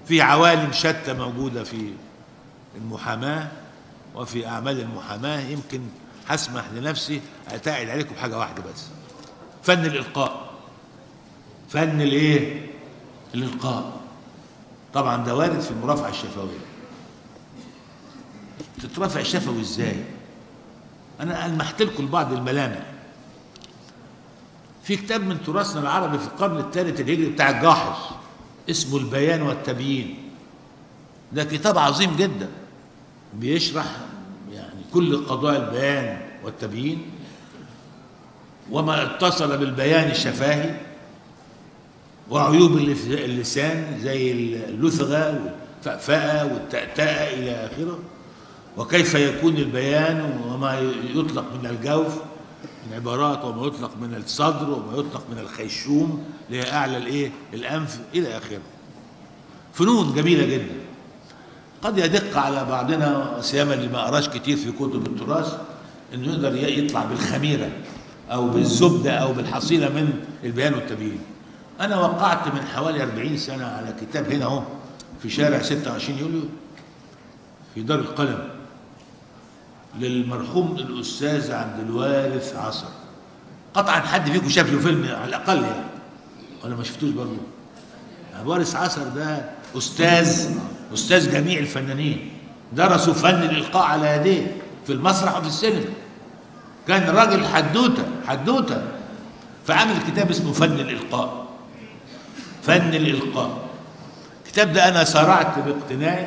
في عوالم شتى موجودة في المحاماة وفي أعمال المحاماة يمكن هسمح لنفسي أتعد عليكم حاجة واحدة بس فن الإلقاء فن الإيه؟ الإلقاء طبعا ده وارد في المرافعة الشفوية تترفع الشفوي إزاي؟ أنا ألمحت لكم بعض الملامح في كتاب من تراثنا العربي في القرن الثالث الهجري بتاع الجاحظ اسمه البيان والتبيين ده كتاب عظيم جدا بيشرح يعني كل قضايا البيان والتبيين وما اتصل بالبيان الشفاهي وعيوب اللف- اللسان زي اللثغة والفأفأة والتأتأة إلى آخره وكيف يكون البيان وما يطلق من الجوف من عبارات وما يطلق من الصدر وما يطلق من الخيشوم اللي هي أعلى الإيه الأنف إلى آخره فنون جميلة جدا قد يدق على بعضنا سيما اللي ما قراش كتير في كتب التراث انه يقدر ي- يطلع بالخميره او بالزبده او بالحصيله من البيان والتبيين. انا وقعت من حوالي 40 سنه على كتاب هنا اهو في شارع 26 يوليو في دار القلم للمرحوم الاستاذ عبد الوارث عصر. قطعا حد فيكم شاف له فيلم على الاقل يعني ولا ما شفتوش برضه؟ عبد الوارث عصر ده استاذ استاذ جميع الفنانين درسوا فن الالقاء على يديه في المسرح وفي السينما كان راجل حدوته حدوته فعمل كتاب اسمه فن الالقاء فن الالقاء الكتاب ده انا سارعت باقتنائه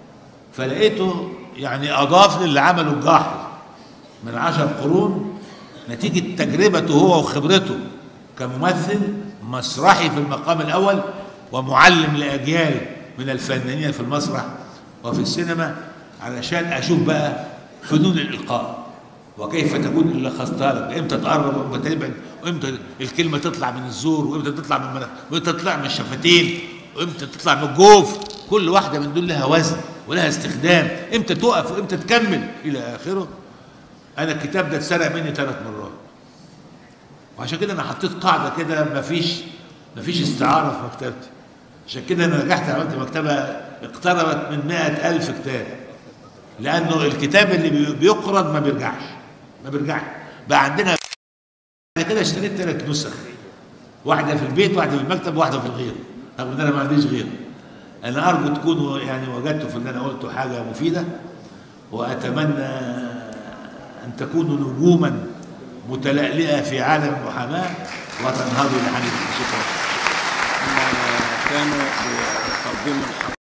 فلقيته يعني اضاف للي عمله الجاحظ من عشر قرون نتيجة تجربته هو وخبرته كممثل مسرحي في المقام الأول ومعلم لأجيال من الفنانين في المسرح وفي السينما علشان أشوف بقى فنون الإلقاء وكيف تكون اللي خصتها لك امتى تقرب وامتى تبعد وامتى الكلمة تطلع من الزور وامتى تطلع من المناخ وامتى تطلع من الشفتين وامتى تطلع من الجوف كل واحدة من دول لها وزن ولها استخدام امتى تقف وامتى تكمل إلى آخره انا الكتاب ده اتسرق مني ثلاث مرات وعشان كده انا حطيت قاعده كده مفيش مفيش استعاره في مكتبتي عشان كده انا نجحت عملت مكتبه اقتربت من مئة ألف كتاب لانه الكتاب اللي بي- بيقرض ما بيرجعش ما بيرجعش بقى عندنا بعد كده اشتريت ثلاث نسخ واحده في البيت واحده في المكتب واحده في الغير رغم ان انا ما عنديش غير انا ارجو تكونوا يعني وجدتوا في اللي انا قلته حاجه مفيده واتمنى ان تكونوا نجوما متلألئه في عالم المحاماه وتنهضوا لحنيف شكرا هم كانوا بيقدموا الحق